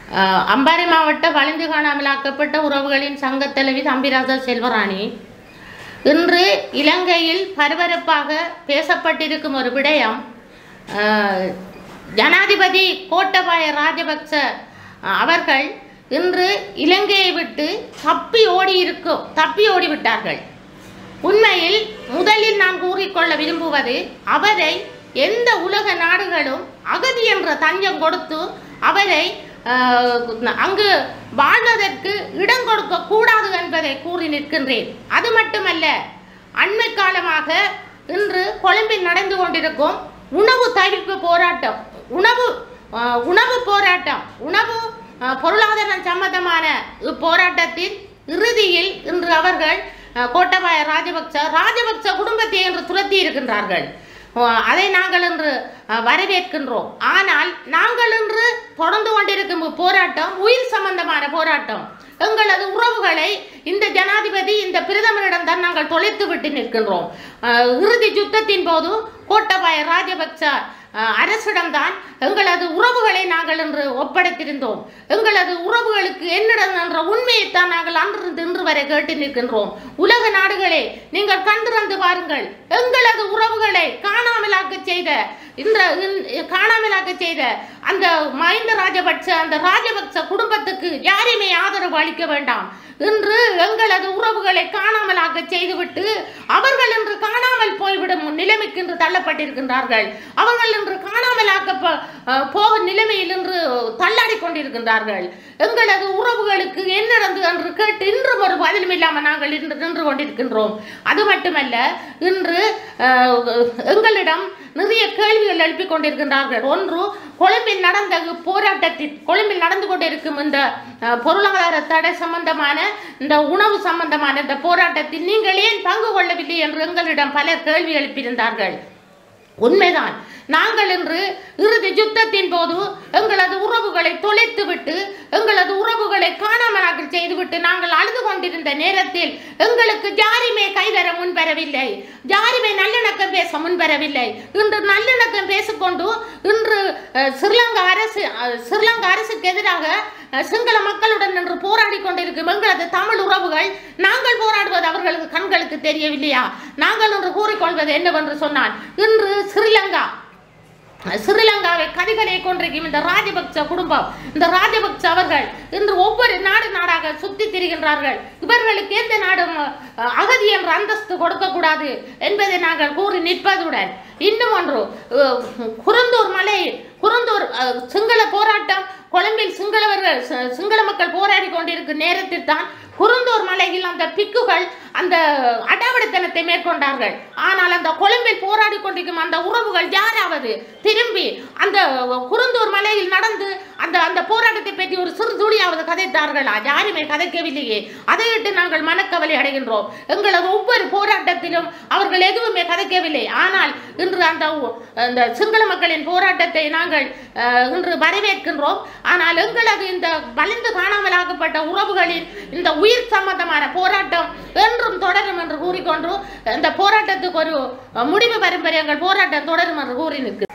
அஹ், அம்பாறை மாவட்ட வளைந்து காணாமலாக்கப்பட்ட உறவுகளின் சங்கத் தலைவி தம்பிராஜா செல்வராணி இன்று இலங்கையில் பரபரப்பாக பேசப்பட்டிருக்கும் ஒரு விடயம் அஹ், ஜனாதிபதி கோட்டபாய ராஜபக்ச அஹ், அவர்கள் இன்று இலங்கையை விட்டு தப்பி ஓடி இருக்கும் தப்பி ஓடிவிட்டார்கள் உண்மையில் முதலில் நான் கூறிக்கொள்ள விரும்புவது அவரை எந்த உலக நாடுகளும் அகதி என்ற தஞ்சம் கொடுத்து அவரை ஆஹ், அங்கு வாழ்வதற்கு இடம் கொடுக்க கூடாது என்பதை கூறி நிற்கின்றேன் அது மட்டுமல்ல அண்மை காலமாக இன்று கொழும்பில் நடந்து கொண்டிருக்கும் உணவு தவிர்ப்பு போராட்டம் உணவு ஆஹ், உணவு போராட்டம் உணவு ஆஹ், பொருளாதாரம் சம்பந்தமான இப்போராட்டத்தின் இறுதியில் இன்று அவர்கள் அஹ், கோட்டபாய ராஜபக்ச ராஜபக்ச குடும்பத்தை என்று துரத்தி இருக்கின்றார்கள் அஹ், அதை நாங்கள் இன்று அஹ், வரவேற்கின்றோம் ஆனால் நாங்கள் இன்று தொடர்ந்து கொண்டிருக்கும் போராட்டம் உயிர் சம்பந்தமான போராட்டம் எங்களது உறவுகளை இந்த ஜனாதிபதி இந்த பிரதமரிடம் தான் நாங்கள் தொலைத்து விட்டு நிற்கின்றோம் அஹ், இறுதி யுத்தத்தின் போது கோட்டபாய ராஜபக்ச அஹ், அரசிடம்தான் எங்களது உறவுகளை நாங்கள் இன்று ஒப்படைத்திருந்தோம் எங்களது உறவுகளுக்கு என்னிடம் என்ற உண்மையைத்தான் நாங்கள் அன்றிருந்து இன்று வரை கேட்டு நிற்கின்றோம் உலக நாடுகளே நீங்கள் கண்டிருந்து பாருங்கள் எங்களது உறவுகளை காணாமலாக்க செய்த இந்த இந்த- காணாமலாக்க செய்த அந்த மஹிந்த ராஜபக்ச அந்த ராஜபக்ச குடும்பத்துக்கு யாரையுமே ஆதரவு அளிக்க வேண்டாம் இன்று எங்களது உறவுகளை காணாமலாக்க செய்துவிட்டு அவர்கள் இன்று காணாமல் போய்விடும் நிலைமைக்கு இன்று தள்ளப்பட்டிருக்கின்றார்கள் அவர்கள் இன்று காணாமலாக்க ப- அஹ் போகும் நிலைமையில் இன்று தள்ளாடி கொண்டிருக்கின்றார்கள் எங்களது உறவுகளுக்கு என்ன நடந்தது என்று கேட்டு இன்றும் ஒரு பதிலும் இல்லாமல் நாங்கள் இன்று நின்று கொண்டிருக்கின்றோம் அது மட்டுமல்ல இன்று அஹ், எங்களிடம் நிறைய கேள்விகள் எழுப்பிக் கொண்டிருக்கின்றார்கள் ஒன்று கொழும்பில் நடந்த போராட்டத்தில் கொழும்பில் நடந்து கொண்டிருக்கும் இந்த அஹ், பொருளாதார தடை சம்பந்தமான இந்த உணவு சம்பந்தமான இந்த போராட்டத்தில் நீங்கள் ஏன் பங்கு கொள்ளவில்லை என்று எங்களிடம் பலர் கேள்வி எழுப்பியிருந்தார்கள் உண்மைதான் நாங்கள் இன்று இறுதி யுத்தத்தின் போது எங்களது உறவுகளை தொலைத்துவிட்டு எங்களது உறவுகளை காணாமலாக செய்துவிட்டு நாங்கள் அழுது கொண்டிருந்த நேரத்தில் எங்களுக்கு யாருமே கைதர முன்வரவில்லை யாருமே நல்லிணக்கம் பேச முன்வரவில்லை இன்று நல்லிணக்கம் பேசிக்கொண்டு இன்று அஹ், ஸ்ரீலங்கா அரசு அஹ், ஸ்ரீலங்கா அரசுக்கு எதிராக அஹ், சிங்கள மக்களுடன் நின்று போராடி கொண்டிருக்கும் எங்களது தமிழ் உறவுகள் நாங்கள் போராடுவது அவர்களுக்கு கண்களுக்கு தெரியவில்லையா நாங்கள் இன்று கூறிக்கொள்வது என்னவென்று சொன்னால் இன்று ஸ்ரீலங்கா ஸ்ரீலங்காவை கதிகளை கொண்டிருக்கும் இந்த ராஜபக்ச குடும்பம் இந்த ராஜபக்ச அவர்கள் இன்று ஒவ்வொரு நாடு நாடாக சுத்தி திரிகின்றார்கள் இவர்களுக்கு எந்த நாடும் அஹ், அகதி என்ற அந்தஸ்து கொடுக்கக்கூடாது என்பதை நாங்கள் கூறி நிற்பதுடன் இன்னும் ஒன்று அஹ், குருந்தூர் மலை குருந்தூர் அஹ், சிங்கள போராட்டம் கொழும்பில் சிங்களவர்கள் சி- சிங்கள மக்கள் போராடி கொண்டிருக்கும் நேரத்தில் தான் குருந்தூர் மலையில் அந்த பிக்குகள் அந்த அடாவடித்தனத்தை மேற்கொண்டார்கள் ஆனால் அந்த கொழும்பில் போராடி கொண்டிருக்கும் அந்த உறவுகள் யாராவது திரும்பி அந்த குருந்தூர் மலையில் நடந்து அந்த அந்த போராட்டத்தை பற்றி ஒரு சிறு துளியாவது கதைத்தார்களா யாருமே கதைக்கவில்லையே அதையிட்டு நாங்கள் மனக்கவலை அடைகின்றோம் எங்களது ஒவ்வொரு போராட்டத்திலும் அவர்கள் எதுவுமே கதைக்கவில்லை ஆனால் இன்று அந்த உ- அந்த சிங்கள மக்களின் போராட்டத்தை நாங்கள் அஹ், இன்று வரவேற்கின்றோம் ஆனால் எங்களது இந்த வலிந்து காணாமலாக்கப்பட்ட உறவுகளின் இந்த உயிர் சம்பந்தமான போராட்டம் என்றும் தொடரும் என்று கூறிக்கொண்டு இந்த போராட்டத்துக்கு ஒரு அஹ், முடிவு வரும் வரை எங்கள் போராட்டம் தொடரும் என்று கூறி நிற்கிறோம்